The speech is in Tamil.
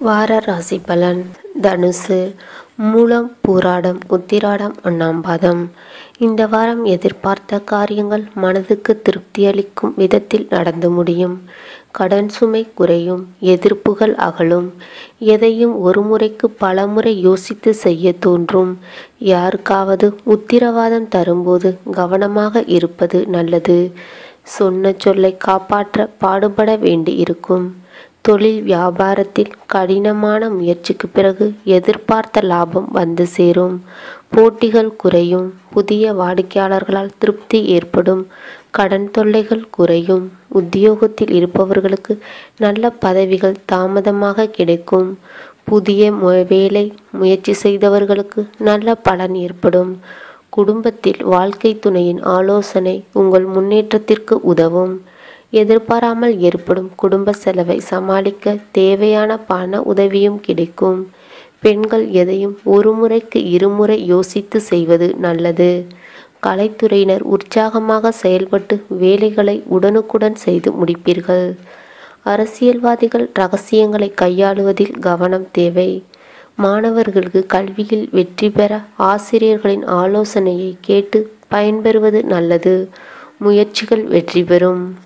வார ராசி பலன் தனுசு மூலம் பூராடம் உத்திராடம் ஒன்றாம் பாதம் இந்த வாரம் எதிர்பார்த்த காரியங்கள் மனதுக்கு திருப்தியளிக்கும் விதத்தில் நடந்து முடியும் கடன் சுமை குறையும் எதிர்ப்புகள் அகலும் எதையும் ஒரு முறைக்கு பலமுறை யோசித்து செய்ய தோன்றும் யாருக்காவது உத்திரவாதம் தரும்போது கவனமாக இருப்பது நல்லது சொன்ன சொல்லை காப்பாற்ற பாடுபட வேண்டி இருக்கும் தொழில் வியாபாரத்தில் கடினமான முயற்சிக்கு பிறகு எதிர்பார்த்த லாபம் வந்து சேரும் போட்டிகள் குறையும் புதிய வாடிக்கையாளர்களால் திருப்தி ஏற்படும் கடன் தொல்லைகள் குறையும் உத்தியோகத்தில் இருப்பவர்களுக்கு நல்ல பதவிகள் தாமதமாக கிடைக்கும் புதிய மு- வேலை முயற்சி செய்தவர்களுக்கு நல்ல பலன் ஏற்படும் குடும்பத்தில் வாழ்க்கை துணையின் ஆலோசனை உங்கள் முன்னேற்றத்திற்கு உதவும் எதிர்பாராமல் ஏற்படும் குடும்ப செலவை சமாளிக்க தேவையான பண உதவியும் கிடைக்கும் பெண்கள் எதையும் ஒரு முறைக்கு இருமுறை யோசித்து செய்வது நல்லது கலைத்துறையினர் உற்சாகமாக செயல்பட்டு வேலைகளை உடனுக்குடன் செய்து முடிப்பீர்கள் அரசியல்வாதிகள் ரகசியங்களை கையாளுவதில் கவனம் தேவை மாணவர்களுக்கு கல்வியில் வெற்றி பெற ஆசிரியர்களின் ஆலோசனையை கேட்டு பயன்பெறுவது நல்லது முயற்சிகள் வெற்றி பெறும்